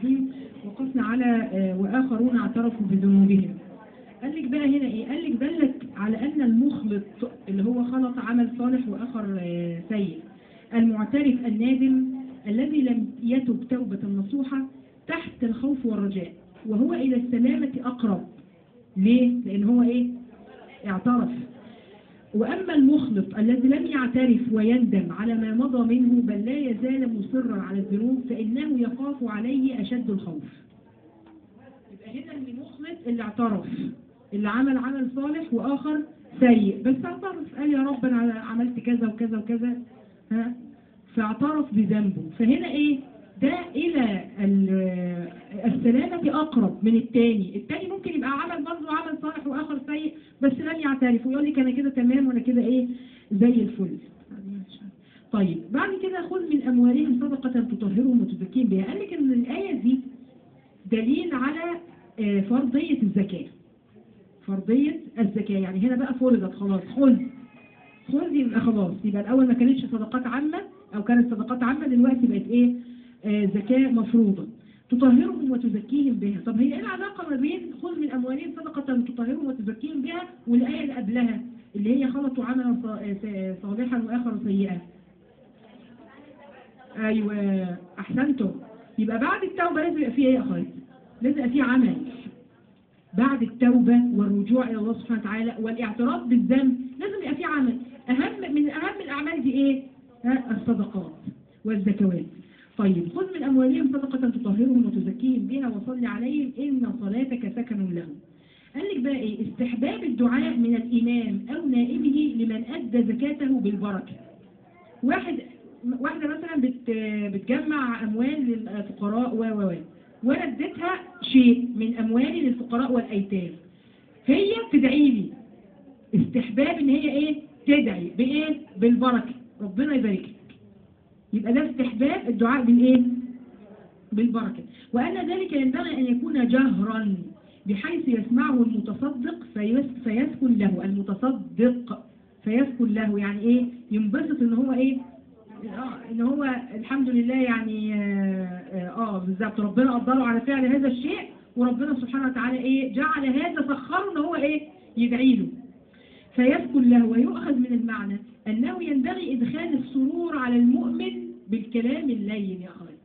الرحيم وقفنا على آه، وآخرون اعترفوا بذنوبهم قال لك بقى هنا ايه قال لك دلك على ان المخلط اللي هو خلط عمل صالح واخر آه، سيء المعترف النادم الذي لم يتب توبة نصوحة تحت الخوف والرجاء وهو الى السلامة اقرب ليه لان هو ايه اعترف وأما المخلط الذي لم يعترف ويندم على ما مضى منه بل لا يزال مصرا على الذنوب فإنه يخاف عليه أشد الخوف يبقى هنا المخلط اللي اعترف اللي عمل عمل صالح وآخر سيء بس اعترف قال يا رب أنا عملت كذا وكذا وكذا ها فاعترف بذنبه فهنا إيه ده إلى ال- السلامة أقرب من التاني التاني ممكن يبقى عمل برضه عمل صالح وآخر سيء بس لم يعترف ويقول لك أنا كده تمام وأنا كده إيه زي الفل طيب بعد كده خذ من أموالهم صدقة تطهرهم وتزكيهم بها قال لك إن الآية دي دليل على آه، فرضية الزكاة فرضية الزكاة يعني هنا بقى فرضت خلاص خذ خذ يبقى خلاص يبقى الأول ما كانتش صدقات عامة أو كانت صدقات عامة دلوقتي بقت إيه آه، زكاة مفروضة تطهرهم وتزكيهم بها طب هي ايه العلاقة ما بين خذ من أموالهم صدقة تطهرهم وتزكيهم بها والآية اللي قبلها اللي هي خلطوا عملا ص- آه، صالحا وآخر سيئا أيوة أحسنتم يبقى بعد التوبة لازم يبقى فيه إيه يا أخواتي لازم يبقى فيه عمل بعد التوبة والرجوع إلى الله سبحانه وتعالى والاعتراف بالذنب لازم يبقى فيه عمل أهم من أهم الأعمال دي إيه؟ ها الصدقات والزكوات طيب خذ من أموالهم صدقة تطهرهم وتزكيهم بها وصل عليهم إن صلاتك سكن لهم قال لك بقى إيه استحباب الدعاء من الإمام أو نائبه لمن أدى زكاته بالبركة واحد واحدة مثلا بت بتجمع أموال للفقراء و و و وأنا اديتها شيء من أموالي للفقراء والأيتام هي تدعي لي استحباب إن هي إيه تدعي بإيه بالبركة ربنا يبارك لك يبقى ده استحباب الدعاء بالإيه بالبركة وأن ذلك ينبغي أن يكون جهرا بحيث يسمعه المتصدق فيس فيسكن له المتصدق فيسكن له يعني ايه ينبسط ان هو ايه اه ان هو الحمد لله يعني اه, آه بالظبط ربنا قدره على فعل هذا الشيء وربنا سبحانه وتعالى ايه جعل هذا سخره ان هو ايه يدعي له فيسكن له ويؤخذ من المعنى انه ينبغي ادخال السرور على المؤمن بالكلام اللين يا اخوان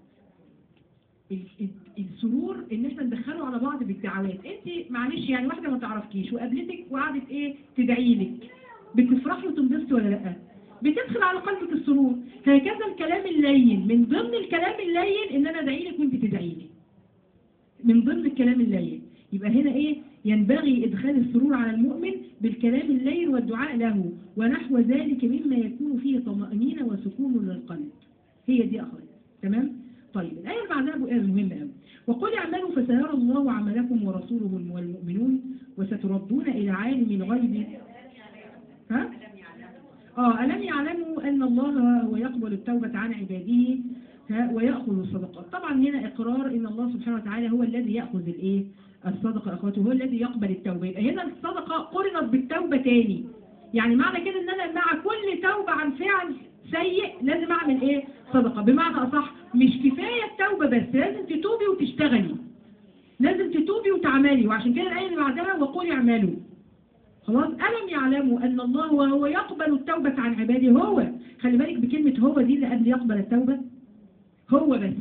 ال- ال- السرور ان احنا ندخله على بعض بالدعوات انت معلش يعني واحده ما تعرفكيش وقابلتك وقعدت ايه تدعي لك بتفرحي وتنبسطي ولا لا بتدخل على قلبك السرور هكذا الكلام اللين من ضمن الكلام اللين ان انا ادعي لك وانت تدعي لي من ضمن الكلام اللين يبقى هنا ايه ينبغي ادخال السرور على المؤمن بالكلام اللين والدعاء له ونحو ذلك مما يكون فيه طمأنينة وسكون للقلب هي دي اخوات تمام طيب الآية اللي بعدها بقى مهمة قوي وقل اعملوا فسيرى الله عملكم ورسوله والمؤمنون وستردون إلى عالم الغيب ها؟ اه ألم يعلموا أن الله هو يقبل التوبة عن عباده ها ويأخذ الصدقات طبعا هنا إقرار أن الله سبحانه وتعالى هو الذي يأخذ الإيه الصدقة أخواته هو الذي يقبل التوبة يبقى هنا الصدقة قرنت بالتوبة تاني يعني معنى كده ان انا مع كل توبة عن فعل سيء لازم اعمل ايه صدقة بمعنى اصح مش كفاية التوبة بس لازم تتوبي وتشتغلي لازم تتوبي وتعملي وعشان كده الآية اللي بعدها وقولي اعملوا خلاص ألم يعلموا أن الله وهو يقبل التوبة عن عباده هو خلي بالك بكلمة هو دي اللي قبل يقبل التوبة هو بس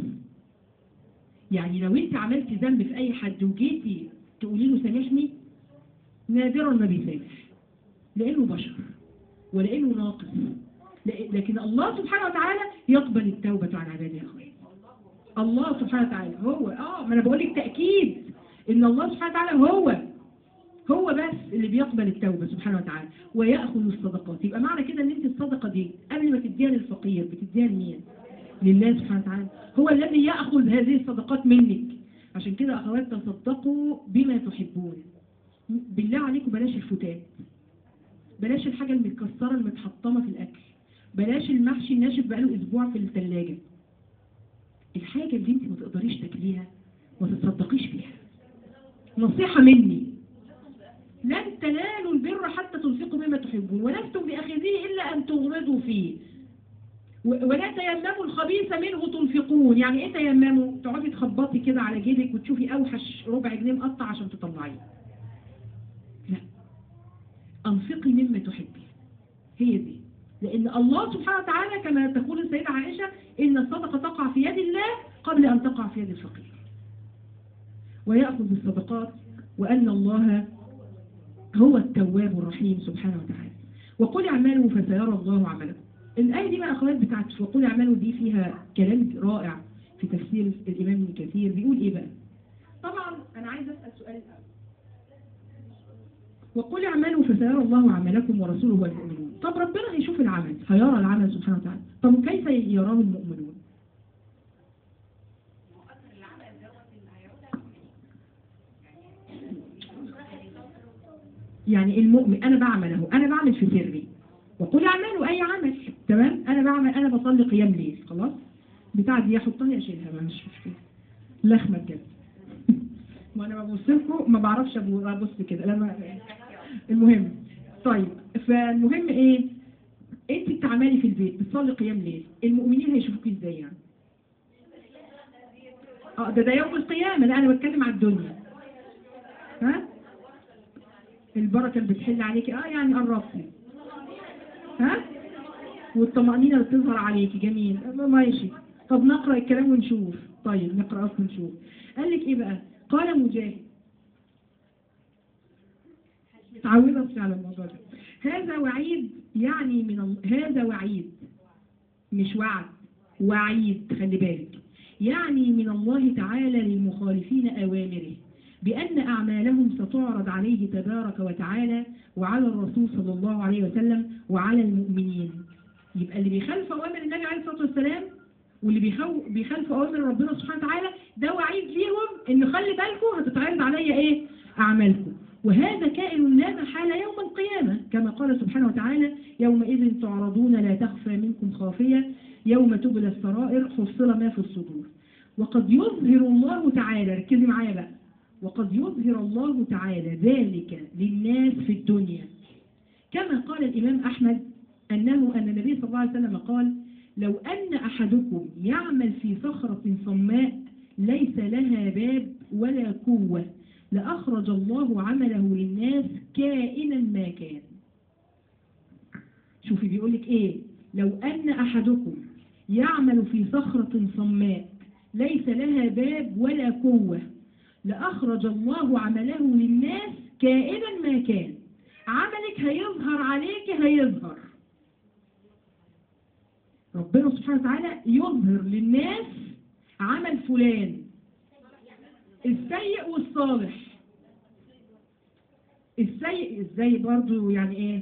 يعني لو انت عملت ذنب في اي حد وجيتي تقولي له سامحني نادرا ما بيسامح لانه بشر ولانه ناقص ل- لكن الله سبحانه وتعالى يقبل التوبة عن عباده يا اخويا الله سبحانه وتعالى هو اه ما انا بقول لك تاكيد ان الله سبحانه وتعالى هو هو بس اللي بيقبل التوبة سبحانه وتعالى ويأخذ الصدقات يبقى معنى كده ان انت الصدقة دي قبل ما تديها للفقير بتديها لمين لله سبحانه وتعالى هو الذي يأخذ هذه الصدقات منك عشان كده أخوات تصدقوا بما تحبون بالله عليكم بلاش الفتات بلاش الحاجة المتكسرة المتحطمة في الأكل بلاش المحشي الناشف بقاله أسبوع في الثلاجة الحاجة اللي انت ما تقدريش تاكليها ما تتصدقيش بيها نصيحة مني لن تنالوا البر حتى تنفقوا مما تحبون ولستم بأخذيه إلا أن تغمضوا فيه و- ولا تيمموا الخبيث منه تنفقون يعني ايه تيمموا تقعدي تخبطي كده على جيبك وتشوفي اوحش ربع جنيه مقطع عشان تطلعيه لا انفقي مما تحبي هي دي لان الله سبحانه وتعالى كما تقول السيدة عائشة ان الصدقة تقع في يد الله قبل ان تقع في يد الفقير ويأخذ بالصدقات وأن الله هو التواب الرحيم سبحانه وتعالى وقل اعملوا فسيرى الله عملكم الآية دي بقى أخوات بتاعت وقل اعملوا دي فيها كلام رائع في تفسير الإمام ابن كثير بيقول إيه بقى طبعا أنا عايز أسأل سؤال الأول. وقل اعملوا فسيرى الله عملكم ورسوله والمؤمنون طب ربنا هيشوف العمل هيرى العمل سبحانه وتعالى طب كيف يراه المؤمنون يعني المؤمن انا بعمل اهو انا بعمل في سري وقل اعملوا اي عمل تمام انا بعمل انا بصلي قيام ليل خلاص بتاع دي احطها اشيلها ما مش مشكله لخمه كده وانا ببص لكم ما بعرفش أبو- ابص كده لما المهم طيب فالمهم ايه انت بتعملي في البيت بتصلي قيام ليل المؤمنين هيشوفوكي ازاي يعني اه ده ده يوم القيامه لا انا بتكلم على الدنيا ها البركة اللي بتحل عليكي اه يعني قربتي ها والطمأنينة اللي بتظهر عليكي جميل آه، ماشي طب نقرأ الكلام ونشوف طيب نقرأ أصلا ونشوف قال لك ايه بقى قال مجاهد متعودة أصلي على الموضوع ده هذا وعيد يعني من ال... هذا وعيد مش وعد وعيد خلي بالك يعني من الله تعالى للمخالفين أوامره بأن أعمالهم ستعرض عليه تبارك وتعالى وعلى الرسول صلى الله عليه وسلم وعلى المؤمنين يبقى اللي بيخالف أوامر النبي عليه الصلاة والسلام واللي بيخو بيخالف أوامر ربنا سبحانه وتعالى ده وعيد ليهم إن خلي بالكم هتتعرض عليا إيه أعمالكم وهذا كائن لا محالة يوم القيامة كما قال سبحانه وتعالى يومئذ تعرضون لا تخفى منكم خافية يوم تبلى السرائر حصل ما في الصدور وقد يظهر الله تعالى ركزي معايا بقى وقد يظهر الله تعالى ذلك للناس في الدنيا كما قال الإمام أحمد أنه أن النبي صلى الله عليه وسلم قال لو أن أحدكم يعمل في صخرة صماء ليس لها باب ولا قوة لأخرج الله عمله للناس كائنا ما كان شوفي بيقولك إيه لو أن أحدكم يعمل في صخرة صماء ليس لها باب ولا قوة لأخرج الله عمله للناس كائنا ما كان عملك هيظهر عليك هيظهر ربنا سبحانه وتعالى يظهر للناس عمل فلان السيء والصالح السيء ازاي برضو يعني ايه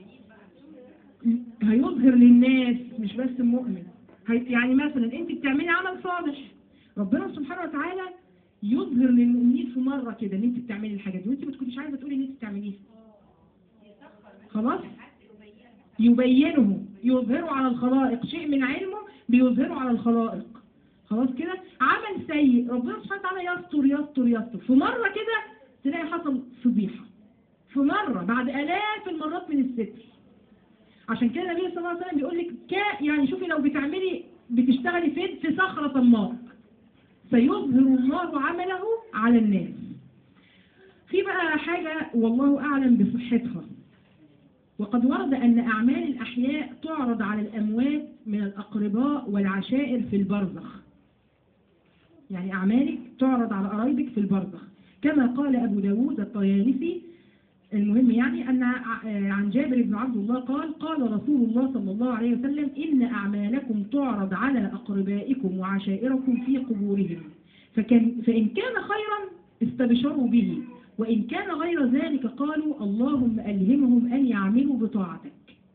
هيظهر للناس مش بس المؤمن هي- يعني مثلا انت بتعملي عمل صالح ربنا سبحانه وتعالى يظهر للمؤمنين في مرة كده ان انت بتعملي الحاجة دي وانت ما تكونيش عايزة تقولي ان انت بتعمليها خلاص يبينه يظهره على الخلائق شيء من علمه بيظهره على الخلائق خلاص كده عمل سيء ربنا سبحانه وتعالى يستر يستر يستر في مرة كده تلاقي حصل فضيحة في مرة بعد آلاف المرات من الستر عشان كده النبي صلى الله عليه وسلم بيقول لك كا يعني شوفي لو بتعملي بتشتغلي فين في صخرة صماء سيظهر الله عمله على الناس في بقى حاجة والله أعلم بصحتها وقد ورد أن أعمال الأحياء تعرض على الأموات من الأقرباء والعشائر في البرزخ يعني أعمالك تعرض على قرايبك في البرزخ كما قال أبو داود الطيالسي المهم يعني أن ع- عن جابر بن عبد الله قال قال رسول الله صلى الله عليه وسلم إن أعمالكم تعرض على أقربائكم وعشائركم في قبورهم فكان فإن كان خيرا استبشروا به وإن كان غير ذلك قالوا اللهم ألهمهم أن يعملوا بطاعتك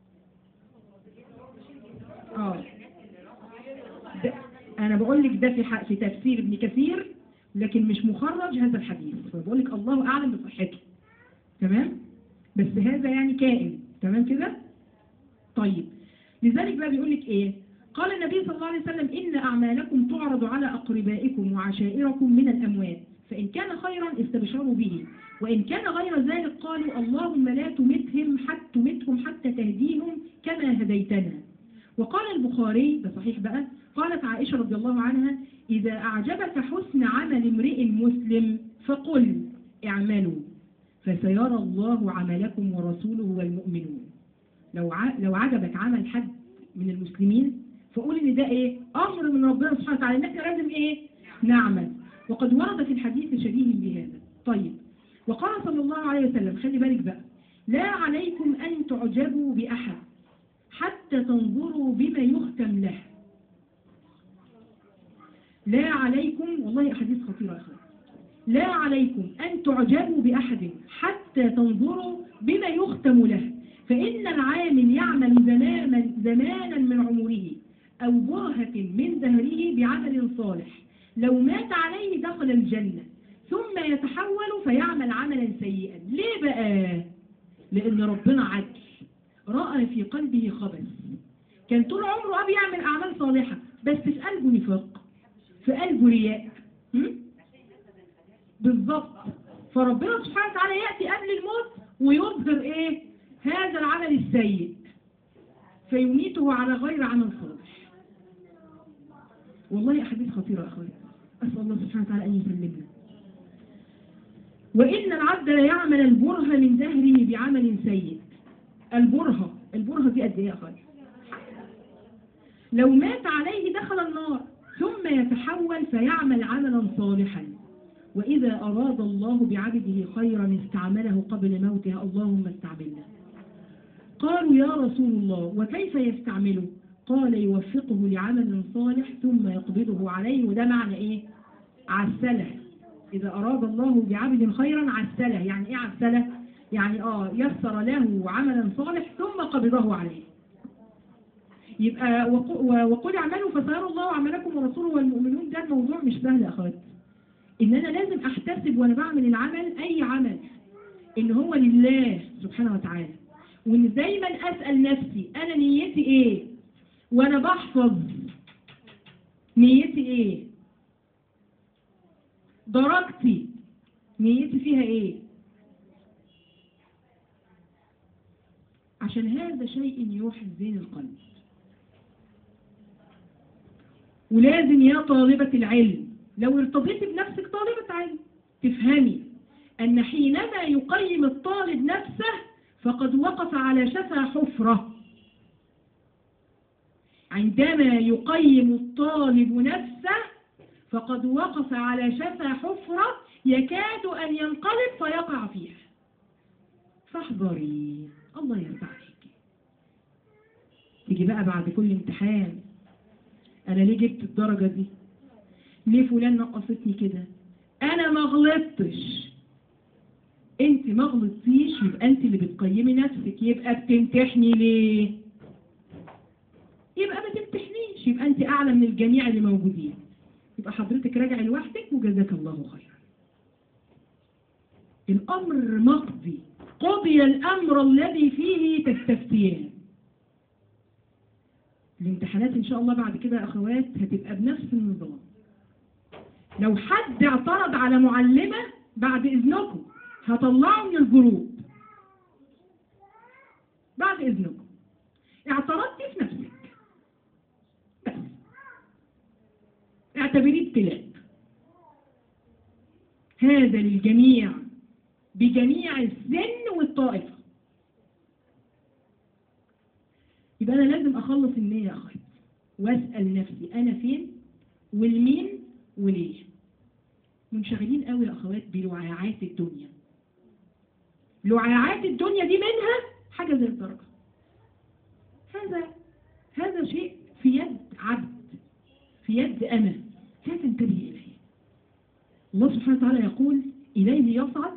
آه ده أنا بقول لك ده في ح- في تفسير ابن كثير لكن مش مخرج هذا الحديث فبقول لك الله أعلم بصحته تمام بس هذا يعني كائن تمام كده طيب لذلك بقى بيقول لك ايه قال النبي صلى الله عليه وسلم إن أعمالكم تعرض على أقربائكم وعشائركم من الأموات فإن كان خيرا استبشروا به وإن كان غير ذلك قالوا اللهم لا تمتهم حتى تمتهم حتى تهديهم كما هديتنا وقال البخاري ده صحيح بقى قالت عائشة رضي الله عنها إذا أعجبك حسن عمل امرئ مسلم فقل اعملوا فسيرى الله عملكم ورسوله والمؤمنون لو ع... لو عجبك عمل حد من المسلمين فقول ان ده ايه امر من ربنا سبحانه وتعالى ان احنا لازم ايه نعمل وقد ورد في الحديث شبيه بهذا طيب وقال صلى الله عليه وسلم خلي بالك بقى لا عليكم ان تعجبوا باحد حتى تنظروا بما يختم له لا عليكم والله أحاديث خطيرة يا أخوان لا عليكم أن تعجبوا بأحد حتى تنظروا بما يختم له فإن العامل يعمل زمانا, زمانا من عمره أو برهة من دهره بعمل صالح لو مات عليه دخل الجنة ثم يتحول فيعمل عملا سيئا ليه بقى؟ لأن ربنا عدل رأى في قلبه خبث كان طول عمره أبي يعمل أعمال صالحة بس في قلبه نفاق في قلبه رياء هم؟ بالضبط فربنا سبحانه وتعالى يأتي قبل الموت ويظهر ايه هذا العمل السيء فيميته على غير عمل صالح والله أحاديث خطيرة يا أخوي أسأل الله سبحانه وتعالى أن يسلمنا وإن العبد ليعمل البرهة من دهره بعمل سيء البرهة البرهة دي قد إيه يا أخوي لو مات عليه دخل النار ثم يتحول فيعمل عملا صالحا وإذا أراد الله بعبده خيرا استعمله قبل موته اللهم استعملنا قالوا يا رسول الله وكيف يستعمله قال يوفقه لعمل صالح ثم يقبضه عليه وده معنى ايه عسله إذا أراد الله بعبد خيرا عسله يعني ايه عسله يعني اه يسر له عملا صالح ثم قبضه عليه يبقى وقل اعملوا فسيرى الله عملكم ورسوله والمؤمنون ده الموضوع مش سهل يا اخوات ان انا لازم احتسب وانا بعمل العمل اي عمل ان هو لله سبحانه وتعالى وان دايما اسال نفسي انا نيتي ايه وانا بحفظ نيتي ايه درجتي نيتي فيها ايه عشان هذا شيء يحزن القلب ولازم يا طالبة العلم لو ارتضيت بنفسك طالبة علم تفهمي أن حينما يقيم الطالب نفسه فقد وقف على شفا حفرة عندما يقيم الطالب نفسه فقد وقف على شفا حفرة يكاد أن ينقلب فيقع فيها فاحذري الله يرضى عليك تيجي بقى بعد كل امتحان انا ليه جبت الدرجة دي ليه فلان نقصتني كده انا ما غلطتش انت ما غلطتيش يبقى انت اللي بتقيمي نفسك يبقى بتمتحني ليه يبقى ما تمتحنيش يبقى انت اعلى من الجميع اللي موجودين يبقى حضرتك راجعي لوحدك وجزاك الله خيرا الامر مقضي قضي الامر الذي فيه تستفتيان الامتحانات ان شاء الله بعد كده يا اخوات هتبقى بنفس النظام لو حد اعترض على معلمة بعد اذنكم هطلعه من الجروب بعد اذنكم اعترضتي في نفسك بس اعتبريه ابتلاء هذا للجميع بجميع السن والطائفة يبقى أنا لازم أخلص النية يا أخي وأسأل نفسي أنا فين والمين وليه منشغلين قوي يا أخوات بلعاعات الدنيا لعاعات الدنيا دي منها حاجة زي الدرجة هذا هذا شيء في يد عبد في يد أنا لا تنتبه إليه الله سبحانه وتعالى يقول إليه يصعد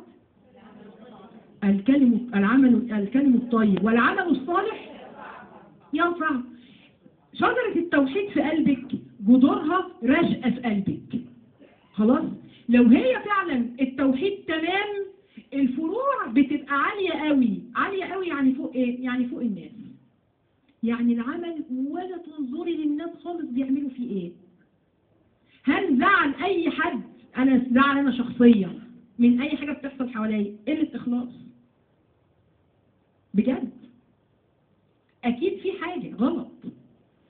الكلم العمل الكلم الطيب والعمل الصالح ينفع شجرة التوحيد في قلبك جذورها رشقة في قلبك خلاص لو هي فعلا التوحيد تمام الفروع بتبقى عالية قوي عالية قوي يعني فوق ايه يعني فوق الناس يعني العمل ولا تنظري للناس خالص بيعملوا فيه ايه هل زعل اي حد انا زعل انا شخصيا من اي حاجة بتحصل حواليا قلة اخلاص بجد اكيد في حاجة غلط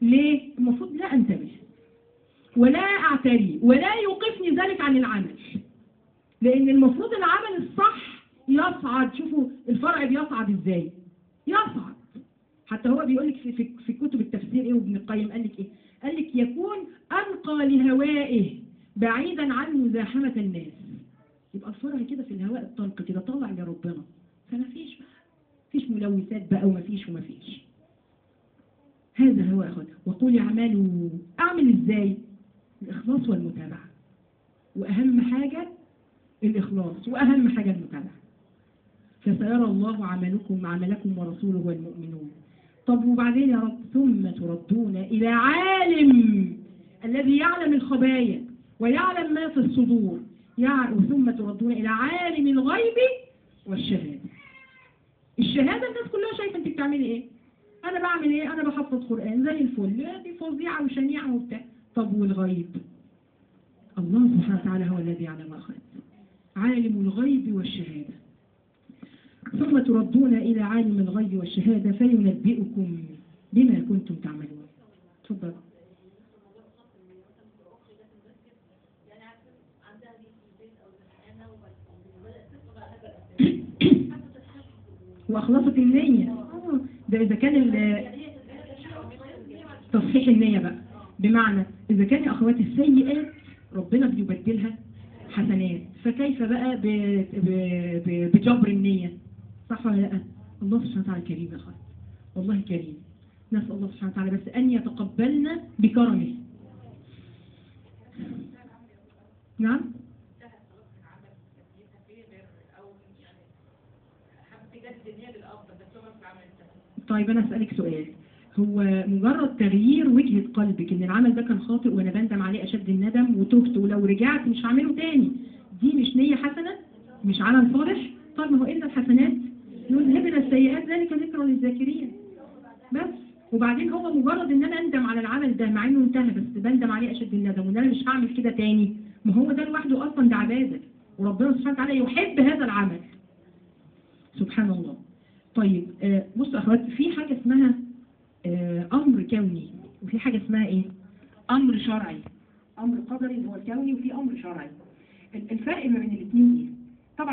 ليه؟ المفروض لا انتبه ولا اعتري ولا يوقفني ذلك عن العمل لان المفروض العمل الصح يصعد شوفوا الفرع بيصعد ازاي يصعد حتى هو بيقول لك في, في, في كتب التفسير ايه وابن القيم قال لك ايه قال لك يكون انقى لهوائه بعيدا عن مزاحمة الناس يبقى الفرع كده في الهواء الطلق كده طالع لربنا فما فيش بقى فيش ملوثات بقى وما فيش وما فيش هذا هو أخوة وقول اعملوا أعمل إزاي الإخلاص والمتابعة وأهم حاجة الإخلاص وأهم حاجة المتابعة فسيرى الله عملكم عملكم ورسوله والمؤمنون طب وبعدين يا رب ثم تردون إلى عالم الذي يعلم الخبايا ويعلم ما في الصدور يعلم ثم تردون إلى عالم الغيب والشهادة الشهادة الناس كلها شايفة انت بتعملي ايه انا بعمل ايه انا بحفظ قرآن زي الفل دي فظيعة وشنيعة وبتاع طب والغيب الله سبحانه وتعالى هو الذي يعلم ما خلق عالم الغيب والشهادة ثم تردون إلى عالم الغيب والشهادة فينبئكم بما كنتم تعملون تفضل وأخلصت النية آه، ده إذا كان ال- تصحيح النية بقى بمعنى إذا كان يا أخواتي السيئات ربنا بيبدلها حسنات فكيف بقى ب... ب... ب... بجبر النية صح ولا لا الله سبحانه وتعالى كريم يا أخواتي والله كريم نسأل الله سبحانه وتعالى بس أن يتقبلنا بكرمه نعم طيب أنا أسألك سؤال هو مجرد تغيير وجهة قلبك إن العمل ده كان خاطئ وأنا بندم عليه أشد الندم وتهت ولو رجعت مش هعمله تاني دي مش نية حسنة مش عمل صالح طيب ما هو إلا الحسنات يذهبن السيئات ذلك ذكرى للذاكرين بس وبعدين هو مجرد ان انا اندم على العمل ده مع انه انتهى بس بندم عليه اشد الندم وان انا مش هعمل كده تاني ما هو ده لوحده اصلا ده عباده وربنا سبحانه وتعالى يحب هذا العمل سبحان الله طيب آه، بصوا يا اخوات في حاجه اسمها آه، امر كوني وفي حاجه اسمها ايه امر شرعي امر قدري اللي هو الكوني وفي امر شرعي ال- الفرق ما بين الاثنين